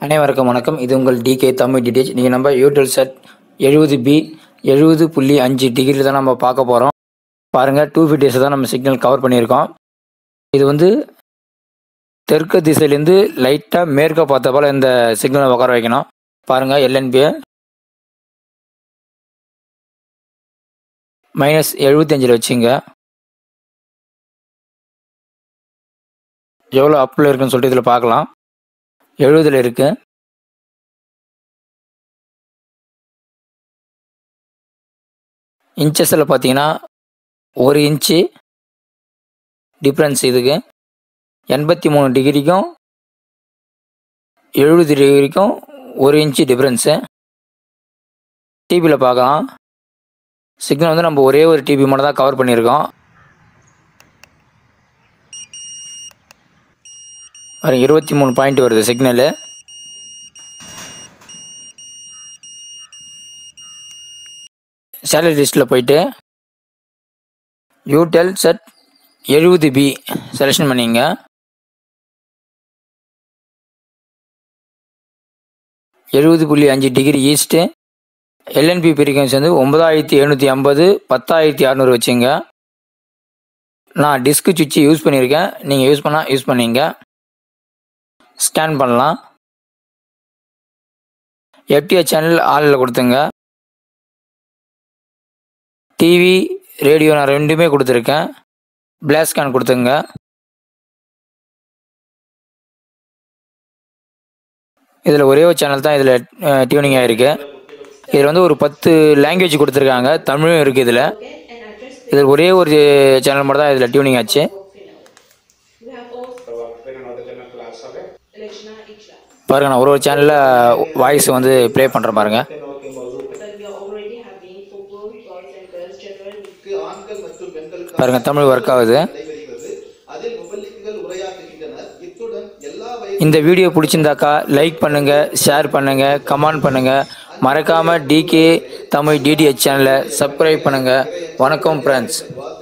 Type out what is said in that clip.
அனைவருக்கும் வணக்கம் இது உங்கள் டிகே தமிழ் டிடிஹெச் நீங்கள் நம்ம யூடியூப் செட் எழுபது பி எழுபது புள்ளி அஞ்சு டிகிரி தான் நம்ம பார்க்க போகிறோம் பாருங்கள் டூ ஃபிஃப்டிஸ் தான் நம்ம சிக்னல் கவர் பண்ணியிருக்கோம் இது வந்து தெற்கு திசையிலேருந்து லைட்டாக மேற்க பார்த்த போல் இந்த சிக்னலை உட்கார வைக்கணும் பாருங்கள் எல்என்பியை மைனஸ் எழுபத்தஞ்சில் வச்சுங்க எவ்வளோ அப்பில் இருக்குன்னு சொல்லிட்டு இதில் பார்க்கலாம் எழுபதில் இருக்கு இன்ச்சஸில் பார்த்தீங்கன்னா ஒரு இன்ச்சு டிஃப்ரென்ஸ் இதுக்கு எண்பத்தி மூணு டிகிரிக்கும் எழுபது டிகிரிக்கும் ஒரு இன்ச்சு டிஃப்ரென்ஸு டிபியில் பார்க்கலாம் சிக்னல் வந்து நம்ம ஒரே ஒரு டிபி மட்டும் தான் கவர் பண்ணியிருக்கோம் ஒரு இருபத்தி மூணு பாயிண்ட் வருது சிக்னலு சேலரி லிஸ்ட்டில் போயிட்டு யூடெல் செட் எழுபது பி செலெக்ஷன் பண்ணிங்க எழுபது புள்ளி அஞ்சு டிகிரி ஈஸ்ட்டு எல்என்பி ஃப்ரீக்வன்சி வந்து ஒன்பதாயிரத்தி எழுநூற்றி ஐம்பது பத்தாயிரத்தி அறநூறு வச்சுங்க நான் டிஸ்க்கு சுவிட்சு யூஸ் பண்ணியிருக்கேன் நீங்கள் யூஸ் பண்ணால் யூஸ் பண்ணிங்க ஸ்கேன் பண்ணலாம் எஃப்டிஎச் சேனல் ஆளில் கொடுத்துங்க டிவி ரேடியோ நான் ரெண்டுமே கொடுத்துருக்கேன் பிளாக் ஸ்கேன் கொடுத்துங்க இதில் ஒரே ஒரு சேனல் தான் இதில் டியூனிங் ஆகிருக்கு இதில் வந்து ஒரு பத்து லாங்குவேஜ் கொடுத்துருக்காங்க தமிழும் இருக்குது இதில் இதில் ஒரே ஒரு சேனல் மட்டும் தான் இதில் டியூனிங் ஆச்சு We have also Elechna Ichla. பாருங்க நான் ஒரு ஒரு சேனலில் வாய்ஸ் வந்து ப்ளே பண்ணுறேன் பாருங்க But we are already having football, call centers, general க்கு ஆண்கள் மற்றும் பெண்களுக்கு பாருங்க தமிழ் ஒர்க் ஆகுது நடைபெறுகிறது அதில் முபல்லிக்குகள் உரையாற்றுகின்றனர் இத்துடன் எல்லா வயது இந்த வீடியோ பிடிச்சிருந்தாக்கா லைக் பண்ணுங்க ஷேர் பண்ணுங்க கமெண்ட் பண்ணுங்க மறக்காம டிகே தமிழ் டிடிஹெச் சேனலை சப்ஸ்கிரைப் பண்ணுங்க வணக்கம் ஃப்ரெண்ட்ஸ் வார்த்தை